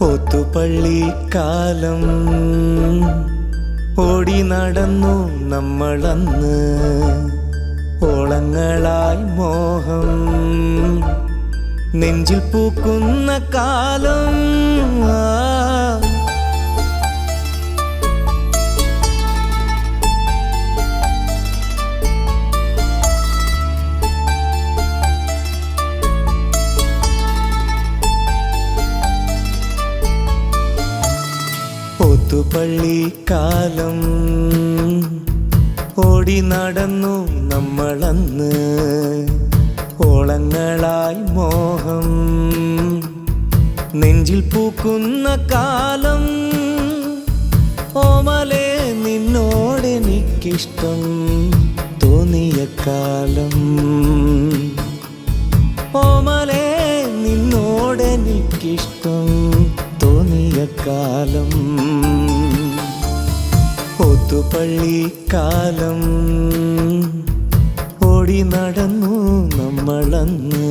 ഒത്തുപള്ളി കാലം ഓടി നടന്നു നമ്മളന്ന് ഓളങ്ങളായി മോഹം നെഞ്ചിൽ പൂക്കുന്ന കാലം ആ ഒത്തുപള്ളി കാലം ഓടി നടന്നു നമ്മളന്ന് ഓളങ്ങളായി മോഹം നെഞ്ചിൽ പൂക്കുന്ന കാലം ഓമലെ നിന്നോടെനിക്കിഷ്ടം തോന്നിയ കാലം ഓമലെ നിന്നോടെനിക്കിഷ്ടം തോന്നിയ കാലം ഒത്തുപള്ളി കാലം ഓടി നടന്നു നമ്മളന്ന്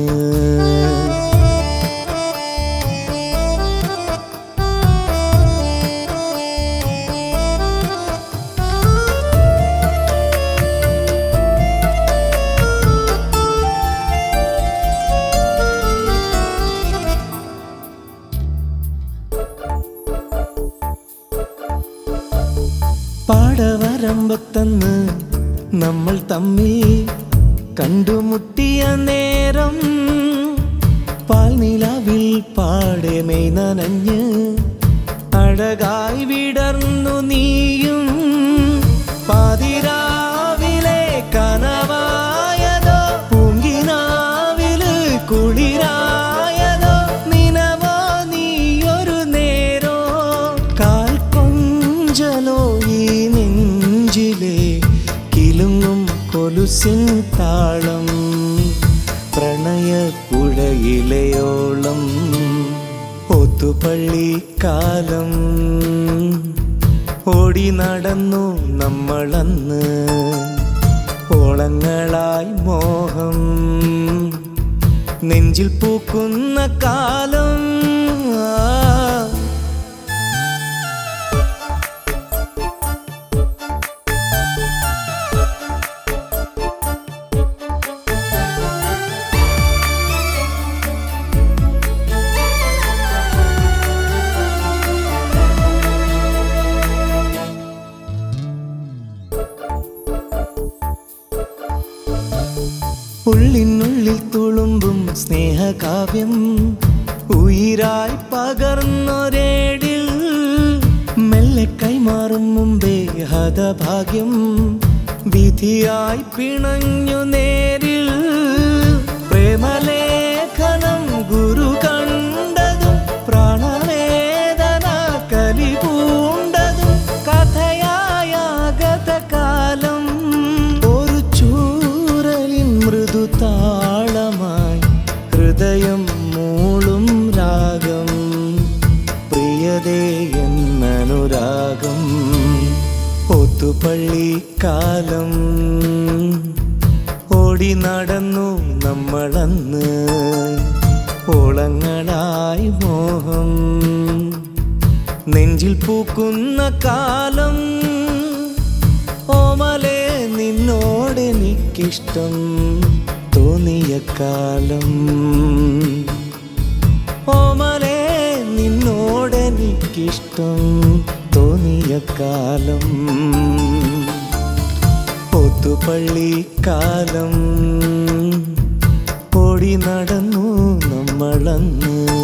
പാടവരമ്പത്തന്ന് നമ്മൾ തമ്മിൽ കണ്ടുമുട്ടിയ നേരം പാൽനിലാവിൽ പാടെ മെയ് നനഞ്ഞ് അഴകായി വിടർന്നു നീയും പാതിരാവിലെ കനവായതോ പൂങ്കിനാവില് കുളിരായതോ നിനവോ നീയൊരു നേരോ കാൽ കൊഞ്ചലോ ഈ നെഞ്ചിലെ കിലുങ്ങും കൊലുസിൻ താളം പ്രണയപ്പുഴയിലെയോളം ഒത്തുപള്ളി കാലം ഓടി നടന്നു നമ്മളന്ന് ഓളങ്ങളായി മോഹം നെഞ്ചിൽ പൂക്കുന്ന കാലം ആ ഉള്ളിനുള്ളിൽ തുളുമ്പും സ്നേഹകാവ്യം ഉയിരായി പകർന്നൊരേടിൽ മെല്ലെ കൈമാറും മുമ്പേ ഹതഭാഗ്യം വിധിയായി പിണഞ്ഞു നേരിൽ പ്രേമലേഖനം ഗുരു കണ്ടതും പ്രാണവേദന കലിപൂണ്ടതും കഥയായാകത കാലം ഒരു ചൂരലിൻ മൃദു താളമായി ഹൃദയം മൂളും രാഗം പ്രിയതേ എന്നനുരാഗം ഒത്തുപള്ളി കാലം ഓടി നടന്നു നമ്മളന്ന് ഓളങ്ങളായി മോഹം നെഞ്ചിൽ പൂക്കുന്ന കാലം ഓമലെ നിന്നോടെനിക്കിഷ്ടം തോന്നിയ കാലം ഓമലെ നിന്നോടെനിക്കിഷ്ടം തോന്നിയ കാലം ഒത്തുപള്ളി കാലം ഓടി നടന്നു നമ്മളന്ന്